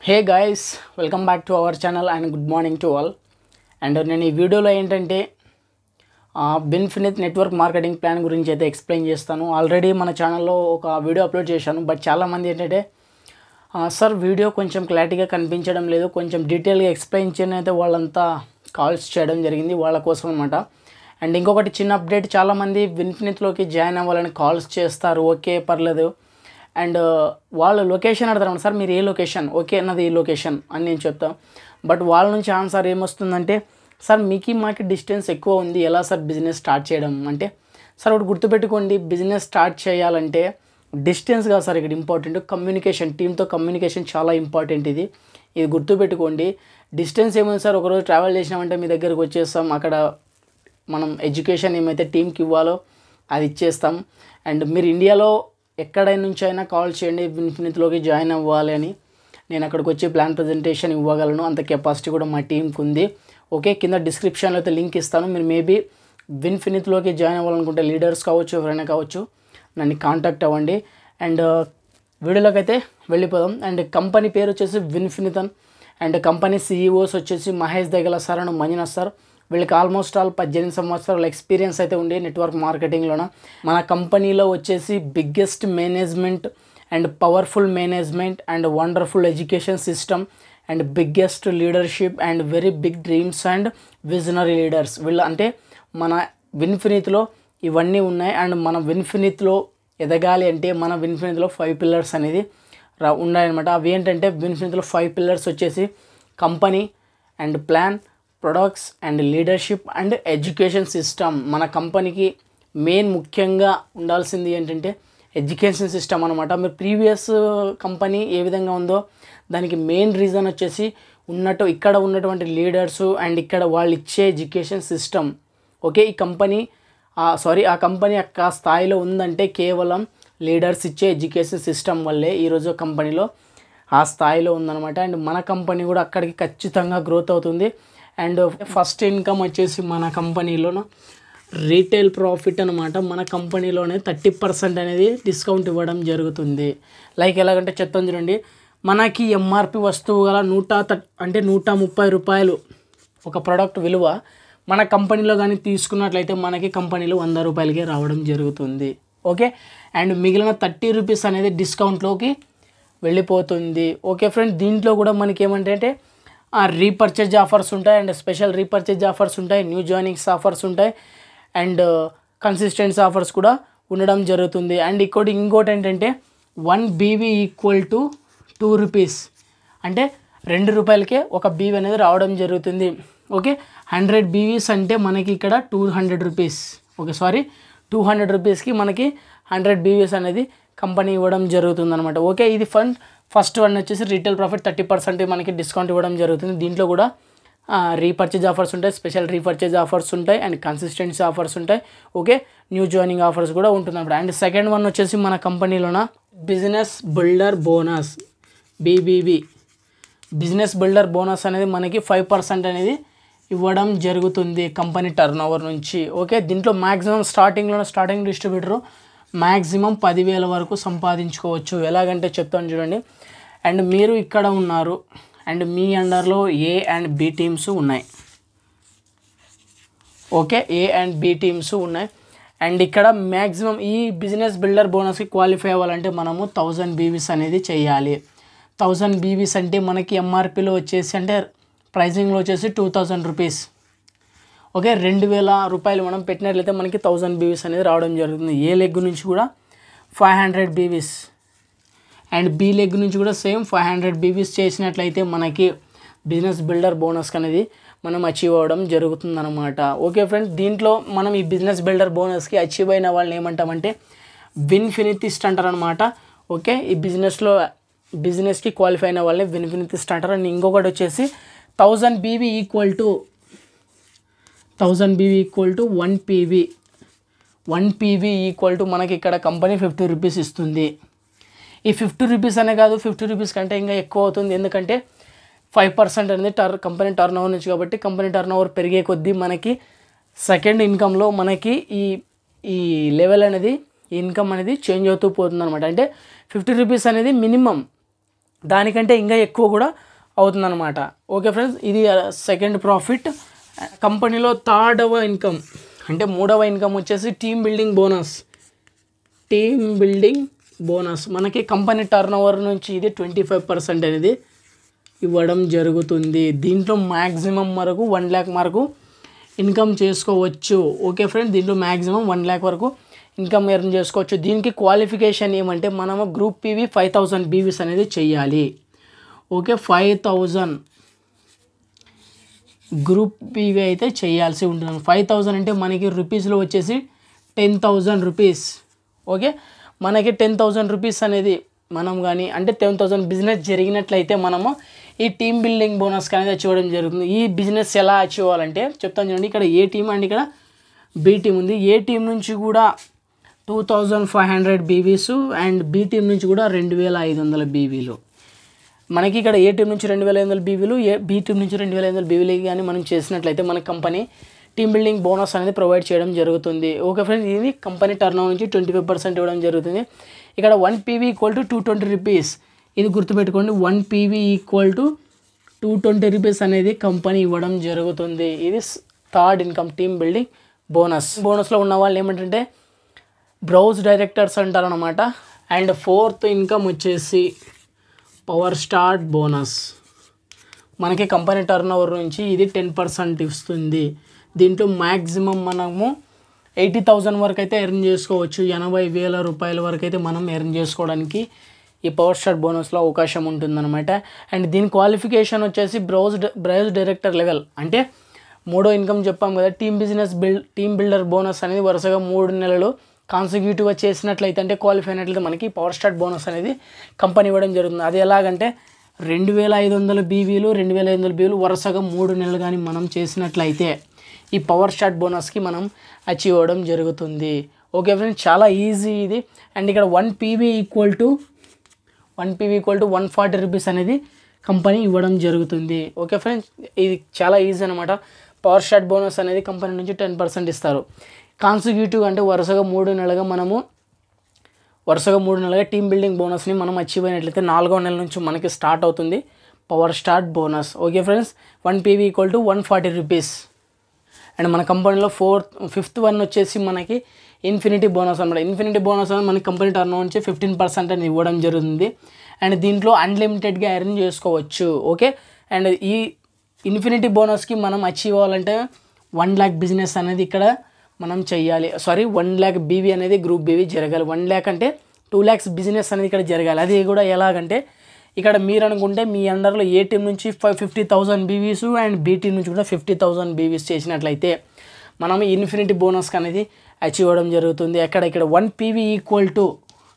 hey guys welcome back to our channel and good morning to all and నేను ఈ వీడియోలో ఏంటంటే బిన్ఫినిత్ network marketing plan గురించి అయితే ఎక్స్ప్లెయిన్ చేస్తాను ఆల్రెడీ మన ఛానల్లో ఒక వీడియో అప్లోడ్ చేశాను బట్ చాలామంది ఏంటంటే సార్ వీడియో కొంచెం క్లారిటీగా కనిపించడం లేదు కొంచెం డీటెయిల్గా ఎక్స్ప్లెయిన్ చేయని అయితే వాళ్ళంతా కాల్స్ చేయడం జరిగింది వాళ్ళ కోసం అనమాట అండ్ ఇంకొకటి చిన్న అప్డేట్ చాలామంది విన్ఫినిత్లోకి జాయిన్ అవ్వాలని కాల్స్ చేస్తారు ఓకే పర్లేదు అండ్ వాళ్ళు లొకేషన్ అడతారు సార్ మీరు ఏ లొకేషన్ ఓకే అన్నది ఈ లొకేషన్ అని నేను చెప్తాను బట్ వాళ్ళ నుంచి ఆన్సర్ ఏమొస్తుందంటే సార్ మీకు మాకు డిస్టెన్స్ ఎక్కువ ఉంది ఎలా సార్ బిజినెస్ స్టార్ట్ చేయడం అంటే సార్ ఒకటి గుర్తుపెట్టుకోండి బిజినెస్ స్టార్ట్ చేయాలంటే డిస్టెన్స్ కాదు సార్ ఇక్కడ ఇంపార్టెంట్ కమ్యూనికేషన్ టీంతో కమ్యూనికేషన్ చాలా ఇంపార్టెంట్ ఇది ఇది గుర్తుపెట్టుకోండి డిస్టెన్స్ ఏముంది సార్ ఒకరోజు ట్రావెల్ చేసినామంటే మీ దగ్గరకు వచ్చేస్తాం అక్కడ మనం ఎడ్యుకేషన్ ఏమైతే టీంకి ఇవ్వాలో అది ఇచ్చేస్తాం అండ్ మీరు ఇండియాలో ఎక్కడ నుంచి అయినా కాల్ చేయండి ఇన్ఫినిత్లోకి జాయిన్ అవ్వాలి అని నేను అక్కడికి వచ్చి ప్లాన్ ప్రజెంటేషన్ ఇవ్వగలను అంత కెపాసిటీ కూడా మా టీంకి ఉంది ఓకే కింద డిస్క్రిప్షన్లో అయితే లింక్ ఇస్తాను మీరు మేబీ విన్ఫినిత్లోకి జాయిన్ అవ్వాలనుకుంటే లీడర్స్ కావచ్చు ఎవరైనా కావచ్చు నన్ను కాంటాక్ట్ అవ్వండి అండ్ వీడియోలోకి అయితే వెళ్ళిపోదాం అండ్ కంపెనీ పేరు వచ్చేసి విన్ఫినితన్ అండ్ కంపెనీ సీఈఓస్ వచ్చేసి Mahesh Dagala sir and Manjunath sir వీళ్ళకి ఆల్మోస్ట్ ఆల్ పద్దెనిమిది సంవత్సరాల ఎక్స్పీరియన్స్ అయితే ఉండే నెట్వర్క్ మార్కెటింగ్లోన మన కంపెనీలో వచ్చేసి biggest management and powerful management and wonderful education system and biggest leadership and very big dreams and visionary leaders వీళ్ళు అంటే మన విన్ఫినిత్లో ఇవన్నీ ఉన్నాయి అండ్ మన విన్ఫినిత్లో ఎదగాలి అంటే మన విన్ఫినిత్లో ఫైవ్ పిల్లర్స్ అనేది రా ఉన్నాయన్నమాట అవి ఏంటంటే విన్ఫినిత్లో ఫైవ్ పిల్లర్స్ వచ్చేసి company and plan products and leadership and education system మన కంపెనీకి మెయిన్ ముఖ్యంగా ఉండాల్సింది ఏంటంటే ఎడ్యుకేషన్ సిస్టమ్ అనమాట మీరు ప్రీవియస్ కంపెనీ ఏ విధంగా ఉందో దానికి మెయిన్ రీజన్ వచ్చేసి ఉన్నట్టు ఇక్కడ ఉన్నటువంటి లీడర్స్ అండ్ ఇక్కడ వాళ్ళు ఇచ్చే ఎడ్యుకేషన్ సిస్టమ్ ఓకే ఈ కంపెనీ సారీ ఆ కంపెనీ యొక్క స్థాయిలో ఉందంటే కేవలం లీడర్స్ ఇచ్చే ఎడ్యుకేషన్ సిస్టమ్ వల్లే ఈరోజు కంపెనీలో ఆ స్థాయిలో ఉందన్నమాట అండ్ మన కంపెనీ కూడా అక్కడికి ఖచ్చితంగా గ్రోత్ అవుతుంది అండ్ ఫస్ట్ ఇన్కమ్ వచ్చేసి మన కంపెనీలోన రీటైల్ ప్రాఫిట్ అనమాట మన కంపెనీలోనే థర్టీ పర్సెంట్ అనేది డిస్కౌంట్ ఇవ్వడం జరుగుతుంది లైక్ ఎలాగంటే చెప్తాను చూడండి మనకి ఎంఆర్పి వస్తువు గల నూట థర్ అంటే నూట ముప్పై రూపాయలు ఒక ప్రోడక్ట్ విలువ మన కంపెనీలో కానీ తీసుకున్నట్లయితే మనకి కంపెనీలో వంద రూపాయలకే రావడం జరుగుతుంది ఓకే అండ్ మిగిలిన థర్టీ రూపీస్ అనేది డిస్కౌంట్లోకి వెళ్ళిపోతుంది ఓకే ఫ్రెండ్ దీంట్లో కూడా మనకి ఏమంటే రీపర్చేజ్ ఆఫర్స్ ఉంటాయి అండ్ స్పెషల్ రీపర్చేజ్ ఆఫర్స్ ఉంటాయి న్యూ జాయినింగ్స్ ఆఫర్స్ ఉంటాయి అండ్ కన్సిస్టెన్సీ ఆఫర్స్ కూడా ఉండడం జరుగుతుంది అండ్ ఇంకోటి ఇంకోటి ఏంటంటే one BV equal to two rupees అంటే రెండు రూపాయలకే ఒక బీవీ అనేది రావడం జరుగుతుంది ఓకే హండ్రెడ్ బీవీస్ అంటే మనకి ఇక్కడ two hundred rupees okay sorry two hundred రూపీస్కి మనకి హండ్రెడ్ బీవీస్ అనేది కంపెనీ ఇవ్వడం జరుగుతుంది అనమాట ఓకే ఇది ఫండ్ ఫస్ట్ వన్ వచ్చేసి రీటైల్ ప్రాఫిట్ థర్టీ పర్సెంట్ మనకి డిస్కౌంట్ ఇవ్వడం జరుగుతుంది దీంట్లో కూడా రీపర్చేజ్ ఆఫర్స్ ఉంటాయి స్పెషల్ రీపర్చేజ్ ఆఫర్స్ ఉంటాయి అండ్ కన్సిస్టెన్సీ ఆఫర్స్ ఉంటాయి ఓకే న్యూ జాయినింగ్ ఆఫర్స్ కూడా ఉంటుంది అన్నమాట అండ్ సెకండ్ వన్ వచ్చేసి మన కంపెనీలోన business builder bonus BBB business builder bonus అనేది మనకి ఫైవ్ పర్సెంట్ అనేది ఇవ్వడం జరుగుతుంది కంపెనీ టర్న్ ఓవర్ నుంచి ఓకే దీంట్లో మ్యాక్సిమం స్టార్టింగ్లో స్టార్టింగ్ డిస్ట్రిబ్యూటరు మ్యాక్సిమం పదివేల వరకు సంపాదించుకోవచ్చు ఎలాగంటే చెప్తాను చూడండి అండ్ మీరు ఇక్కడ ఉన్నారు అండ్ మీ అండర్లో ఏ అండ్ బి టీమ్స్ ఉన్నాయి okay A and B teams ఉన్నాయి అండ్ ఇక్కడ మ్యాక్సిమం ఈ బిజినెస్ బిల్డర్ బోనస్కి క్వాలిఫై అవ్వాలంటే మనము థౌజండ్ బీవీస్ అనేది చేయాలి థౌజండ్ బీవీస్ అంటే మనకి ఎంఆర్పిలో వచ్చేసి అంటే ప్రైజింగ్లో వచ్చేసి టూ థౌజండ్ రూపీస్ ఓకే రెండు వేల రూపాయలు మనం పెట్టినట్లయితే మనకి థౌజండ్ బీవీస్ అనేది రావడం జరుగుతుంది ఏ లెగ్ నుంచి కూడా five hundred BVs and B leg నుంచి కూడా సేమ్ ఫైవ్ హండ్రెడ్ బీవీస్ చేసినట్లయితే మనకి బిజినెస్ బిల్డర్ బోనస్ అనేది మనం అచీవ్ అవ్వడం జరుగుతుంది అనమాట ఓకే ఫ్రెండ్స్ దీంట్లో మనం ఈ బిజినెస్ బిల్డర్ బోనస్కి అచీవ్ అయిన వాళ్ళని ఏమంటామంటే విన్ఫినితిస్ట్ అంటారనమాట ఓకే ఈ బిజినెస్లో బిజినెస్కి క్వాలిఫై అయిన వాళ్ళని విన్ఫినితిస్ట్ అంటారు అండ్ ఇంకొకటి వచ్చేసి thousand BV equal to thousand BV equal to one PV one PV equal to మనకి ఇక్కడ కంపెనీ ఫిఫ్టీ రూపీస్ ఇస్తుంది ఈ ఫిఫ్టీ రూపీస్ అనే కాదు ఫిఫ్టీ రూపీస్ కంటే ఇంకా ఎక్కువ అవుతుంది ఎందుకంటే ఫైవ్ పర్సెంట్ అనేది టర్ కంపెనీ టర్న్ ఓవర్ నుంచి కాబట్టి కంపెనీ టర్న్ ఓవర్ పెరిగే కొద్దీ మనకి సెకండ్ ఇన్కంలో మనకి ఈ ఈ లెవెల్ అనేది ఇన్కమ్ అనేది చేంజ్ అవుతూ పోతుంది అనమాట అంటే ఫిఫ్టీ రూపీస్ అనేది మినిమం దానికంటే ఇంకా ఎక్కువ కూడా అవుతుందన్నమాట ఓకే ఫ్రెండ్స్ ఇది సెకండ్ ప్రాఫిట్ కంపెనీలో థర్డవ ఇన్కమ్ అంటే మూడవ ఇన్కమ్ వచ్చేసి team building bonus team building bonus మనకి కంపెనీ టర్న్ ఓవర్ నుంచి ఇది ట్వంటీ ఫైవ్ పర్సెంట్ అనేది ఇవ్వడం జరుగుతుంది దీంట్లో మ్యాక్సిమం వరకు వన్ ల్యాక్ వరకు ఇన్కమ్ చేసుకోవచ్చు ఓకే ఫ్రెండ్ దీంట్లో మ్యాక్సిమం వన్ ల్యాక్ వరకు ఇన్కమ్ ఎర్న్ చేసుకోవచ్చు దీనికి క్వాలిఫికేషన్ ఏమంటే మనము group PV five thousand BVs అనేది చెయ్యాలి okay five thousand group PV అయితే చేయాల్సి ఉంటుంది ఫైవ్ థౌజండ్ అంటే మనకి రూపీస్లో వచ్చేసి టెన్ థౌజండ్ రూపీస్ ఓకే మనకి టెన్ థౌజండ్ రూపీస్ అనేది మనం కానీ అంటే టెన్ థౌజండ్ బిజినెస్ జరిగినట్లయితే మనము ఈ టీమ్ బిల్డింగ్ బోనస్ అనేది అచీవ్ అవ్వడం జరుగుతుంది ఈ బిజినెస్ ఎలా అచీవ్ అవ్వాలంటే చెప్తాను చూడండి ఇక్కడ ఏ టీం అండ్ ఇక్కడ బి టీం ఉంది ఏ టీం నుంచి కూడా two thousand five hundred BVs and B team నుంచి కూడా రెండు వేల ఐదు వందల బీవీలు మనకి ఇక్కడ ఏ టీం నుంచి రెండు వేల ఐదు వందల బీవీలు ఏ బి టీం నుంచి రెండు వేల ఐదు వందల బీవీలు కానీ మనం చేసినట్లయితే మన కంపెనీ టీమ్ బిల్డింగ్ బోనస్ అనేది ప్రొవైడ్ చేయడం జరుగుతుంది ఓకే ఫ్రెండ్స్ ఇది కంపెనీ టర్న్ నుంచి ట్వంటీ ఫైవ్ పర్సెంట్ ఇవ్వడం జరుగుతుంది ఇక్కడ one PV equal to two twenty rupees ఇది గుర్తుపెట్టుకోండి one PV equal to two twenty rupees అనేది కంపెనీ ఇవ్వడం జరుగుతుంది ఇది third income team building bonus బోనస్లో ఉన్న వాళ్ళు ఏమిటంటే బ్రౌజ్ డైరెక్టర్స్ అంటారనమాట అండ్ ఫోర్త్ ఇన్కమ్ వచ్చేసి పవర్ స్టార్ట్ బోనస్ మనకి కంపెనీ టర్న్ ఓవర్ నుంచి ఇది టెన్ పర్సెంట్ ఇస్తుంది దీంట్లో మ్యాక్సిమం మనము ఎయిటీ థౌజండ్ వరకు అయితే ఎర్న్ చేసుకోవచ్చు ఎనభై వేల రూపాయల వరకు అయితే మనం ఎర్న్ చేసుకోవడానికి ఈ పవర్ స్టార్ట్ బోనస్లో అవకాశం ఉంటుందన్నమాట అండ్ దీని క్వాలిఫికేషన్ వచ్చేసి బ్రౌజ్ బ్రౌజ్ డైరెక్టర్ లెవెల్ అంటే మూడో ఇన్కమ్ చెప్పాం కదా team business build team builder bonus అనేది వరుసగా మూడు నెలలు కాన్సిక్యూటివ్గా చేసినట్లయితే అంటే క్వాలిఫై అయినట్లయితే మనకి పవర్ స్టార్ట్ బోనస్ అనేది కంపెనీ ఇవ్వడం జరుగుతుంది అది ఎలాగంటే రెండు వేల ఐదు వందల బీవీలు రెండు వేల ఐదు వందల బీవీలు వరుసగా మూడు నెలలు కానీ మనం చేసినట్లయితే ఈ పవర్ స్టార్ట్ బోనస్కి మనం అచీవ్ అవ్వడం జరుగుతుంది ఓకే ఫ్రెండ్స్ చాలా ఈజీ ఇది అండ్ ఇక్కడ one PV equal to one PV equal to one forty rupees అనేది కంపెనీ ఇవ్వడం జరుగుతుంది ఓకే ఫ్రెండ్స్ ఇది చాలా ఈజీ అనమాట పవర్ స్టార్ట్ బోనస్ అనేది కంపెనీ నుంచి టెన్ పర్సెంట్ ఇస్తారు కాన్సిక్యూటివ్ అంటే వరుసగా మూడు నెలలుగా మనము వరుసగా మూడు నెలలుగా టీమ్ బిల్డింగ్ బోనస్ని మనం అచీవ్ అయినట్లయితే నాలుగో నెల నుంచి మనకి స్టార్ట్ అవుతుంది power start bonus okay friends one PV equal to one forty rupees and మన కంపెనీలో ఫోర్త్ ఫిఫ్త్ వన్ వచ్చేసి మనకి ఇన్ఫినిటీ బోనస్ అనమాట ఇన్ఫినిటీ బోనస్ అనేది మన కంపెనీ టర్న్ నుంచి ఫిఫ్టీన్ పర్సెంట్ అని ఇవ్వడం జరుగుతుంది అండ్ దీంట్లో అన్లిమిటెడ్గా ఎర్న్ చేసుకోవచ్చు ఓకే అండ్ ఈ ఇన్ఫినిటీ బోనస్కి మనం అచీవ్ అవ్వాలంటే వన్ ల్యాక్ బిజినెస్ అనేది ఇక్కడ మనం చెయ్యాలి సారీ వన్ ల్యాక్ బీవీ అనేది గ్రూప్ బీవీ జరగాలి వన్ ల్యాక్ అంటే టూ ల్యాక్స్ బిజినెస్ అనేది ఇక్కడ జరగాలి అది కూడా ఎలాగంటే ఇక్కడ మీరు అనుకుంటే మీ అండర్లో ఏ టీం నుంచి five fifty thousand BVs and B team నుంచి కూడా ఫిఫ్టీ థౌసండ్ బీవీస్ చేసినట్లయితే మనం ఇన్ఫినిటీ బోనస్ అనేది అచీవ్ అవ్వడం జరుగుతుంది ఎక్కడ ఇక్కడ one PV equal to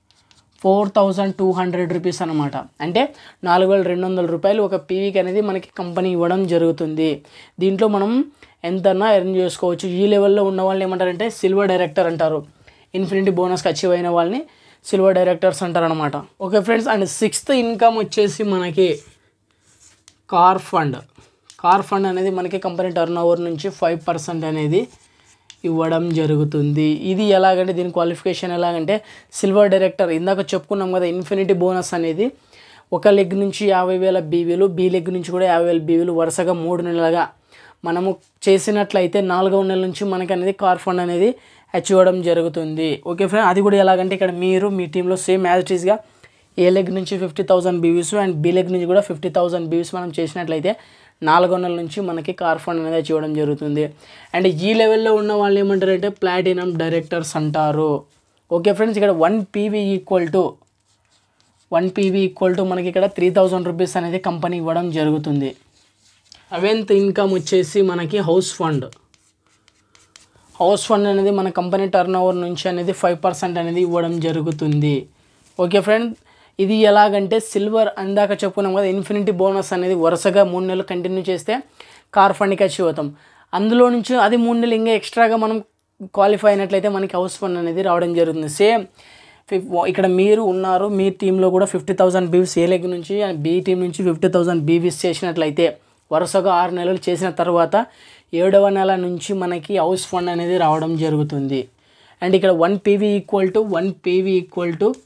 four thousand two hundred rupees అనమాట అంటే నాలుగు వేల రెండు వందల రూపాయలు ఒక పీవీకి అనేది మనకి కంపెనీ ఇవ్వడం జరుగుతుంది దీంట్లో మనం ఎంతన్నా ఎర్న్ చేసుకోవచ్చు ఈ లెవెల్లో ఉన్న వాళ్ళని ఏమంటారంటే సిల్వర్ డైరెక్టర్ అంటారు ఇన్ఫినిటీ బోనస్కి అచీవ్ అయిన వాళ్ళని సిల్వర్ డైరెక్టర్స్ అంటారనమాట okay friends and sixth income వచ్చేసి మనకి కార్ ఫండ్ కార్ ఫండ్ అనేది మనకి కంపెనీ టర్న్ ఓవర్ నుంచి ఫైవ్ పర్సెంట్ అనేది ఇవ్వడం జరుగుతుంది ఇది ఎలాగంటే దీని క్వాలిఫికేషన్ ఎలాగంటే సిల్వర్ డైరెక్టర్ ఇందాక చెప్పుకున్నాం కదా ఇన్ఫినిటీ బోనస్ అనేది ఒక లెగ్ నుంచి యాభై వేల బీవీలు బి లెగ్ నుంచి కూడా యాభై వేల బీవీలు వరుసగా మూడు నెలలుగా మనము చేసినట్లయితే నాలుగవ నెల నుంచి మనకి అనేది కార్ ఫండ్ అనేది అచీవ్ అవ్వడం జరుగుతుంది ఓకే ఫ్రెండ్ అది కూడా ఎలాగంటే ఇక్కడ మీరు మీ టీంలో సేమ్ యాజ్ ఇట్ ఈస్గా ఏ లెగ్ నుంచి fifty thousand BVs and B leg నుంచి కూడా ఫిఫ్టీ థౌసండ్ బీవీస్ మనం చేసినట్లయితే నాలుగో నెల నుంచి మనకి కార్ ఫండ్ అనేది చూడడం జరుగుతుంది అండ్ ఈ లెవెల్లో ఉన్న వాళ్ళు ఏమంటారంటే ప్లాటినం డైరెక్టర్స్ అంటారు ఓకే ఫ్రెండ్స్ ఇక్కడ one PV equal to one PV equal to మనకి ఇక్కడ త్రీ థౌజండ్ రూపీస్ అనేది కంపెనీ ఇవ్వడం జరుగుతుంది సెవెంత్ ఇన్కమ్ వచ్చేసి మనకి హౌస్ ఫండ్ హౌస్ ఫండ్ అనేది మన కంపెనీ టర్న్ ఓవర్ నుంచి అనేది ఫైవ్ పర్సెంట్ అనేది ఇవ్వడం జరుగుతుంది ఓకే ఫ్రెండ్ ఇది ఎలాగంటే సిల్వర్ అందాక చెప్పుకున్నాం కదా ఇన్ఫినిటీ బోనస్ అనేది వరుసగా మూడు నెలలు కంటిన్యూ చేస్తే కార్ ఫండ్కి అచీవ్ అవుతాం అందులో నుంచి అది మూడు నెలలు ఇంకా ఎక్స్ట్రాగా మనం క్వాలిఫై అయినట్లయితే మనకి హౌస్ ఫండ్ అనేది రావడం జరుగుతుంది సేమ్ ఇక్కడ మీరు ఉన్నారు మీ టీంలో కూడా fifty thousand BVs A leg నుంచి బి టీం నుంచి ఫిఫ్టీ థౌసండ్ బీవీస్ చేసినట్లయితే వరుసగా ఆరు నెలలు చేసిన తర్వాత ఏడవ నెల నుంచి మనకి హౌస్ ఫండ్ అనేది రావడం జరుగుతుంది అండ్ ఇక్కడ one PV equal to one PV equal to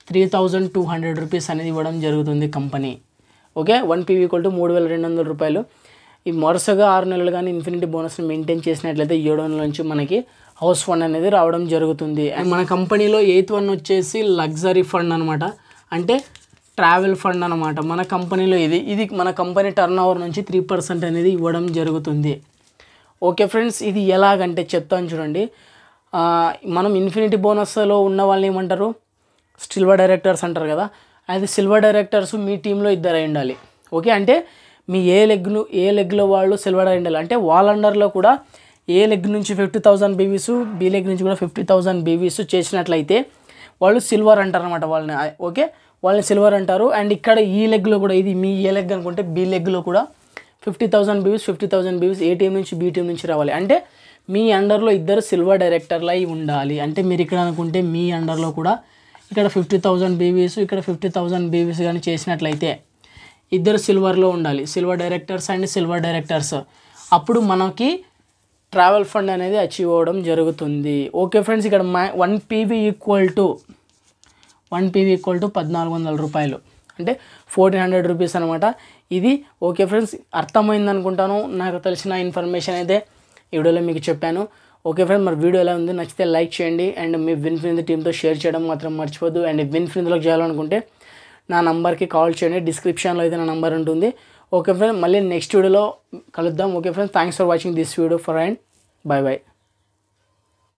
three thousand two hundred rupees అనేది ఇవ్వడం జరుగుతుంది company okay one PV equal to మూడు వేల రెండు వందల రూపాయలు ఈ వరుసగా ఆరు నెలలు కానీ ఇన్ఫినిటీ బోనస్ని మెయింటైన్ చేసినట్లయితే ఏడు నెలల నుంచి మనకి హౌస్ ఫండ్ అనేది రావడం జరుగుతుంది అండ్ మన కంపెనీలో ఎయిత్ వన్ వచ్చేసి లగ్జరీ ఫండ్ అనమాట అంటే ట్రావెల్ ఫండ్ అనమాట మన కంపెనీలో ఇది ఇది మన కంపెనీ టర్న్ ఓవర్ నుంచి త్రీ పర్సెంట్ అనేది ఇవ్వడం జరుగుతుంది ఓకే ఫ్రెండ్స్ ఇది ఎలాగంటే చెప్తాను చూడండి ఆ, మనం ఇన్ఫినిటీ బోనస్లో ఉన్న వాళ్ళని ఏమంటారు సిల్వర్ డైరెక్టర్స్ అంటారు కదా అది సిల్వర్ డైరెక్టర్స్ మీ టీంలో ఇద్దరు అయి ఉండాలి ఓకే అంటే మీ ఏ లెగ్ను ఏ లెగ్లో వాళ్ళు సిల్వర్ అయి ఉండాలి అంటే వాళ్ళ అండర్లో కూడా ఏ లెగ్ నుంచి fifty thousand BVs B leg నుంచి కూడా ఫిఫ్టీ థౌసండ్ బీవీస్ చేసినట్లయితే వాళ్ళు సిల్వర్ అంటారు అనమాట వాళ్ళని ఆ, ఓకే వాళ్ళని సిల్వర్ అంటారు అండ్ ఇక్కడ ఈ లెగ్లో కూడా ఇది మీ ఏ లెగ్ అనుకుంటే బి లెగ్లో కూడా fifty thousand BVs fifty thousand BVs A team నుంచి బి టీం నుంచి రావాలి అంటే మీ అండర్లో ఇద్దరు సిల్వర్ డైరెక్టర్లు అయి ఉండాలి అంటే మీరు ఇక్కడ అనుకుంటే మీ అండర్లో కూడా ఇక్కడ ఫిఫ్టీ థౌసండ్ బీవీస్ ఇక్కడ ఫిఫ్టీ థౌసండ్ బీవీస్ కానీ చేసినట్లయితే ఇద్దరు సిల్వర్లో ఉండాలి silver directors and silver directors అప్పుడు మనకి ట్రావెల్ ఫండ్ అనేది అచీవ్ అవ్వడం జరుగుతుంది ఓకే ఫ్రెండ్స్ ఇక్కడ my one PV equal to one PV equal to పద్నాలుగు వందల రూపాయలు అంటే ఫోర్టీన్ హండ్రెడ్ రూపీస్ అనమాట ఇది ఓకే ఫ్రెండ్స్ అర్థమైంది అనుకుంటాను నాకు తెలిసిన ఇన్ఫర్మేషన్ అయితే ఈ వీడియోలో మీకు చెప్పాను ఓకే ఫ్రెండ్స్ మరి వీడియో ఎలా ఉంది నచ్చితే లైక్ చేయండి అండ్ మీ విన్ ఫ్రెండ్ టీంతో షేర్ చేయడం మాత్రం మర్చిపోద్దు అండ్ విన్ ఫ్రెండ్లోకి చేయాలనుకుంటే నా నంబర్కి కాల్ చేయండి డిస్క్రిప్షన్లో అయితే నా నంబర్ ఉంటుంది ఓకే ఫ్రెండ్ మళ్ళీ నెక్స్ట్ వీడియోలో కలుద్దాం okay friends thanks for watching this video for and bye bye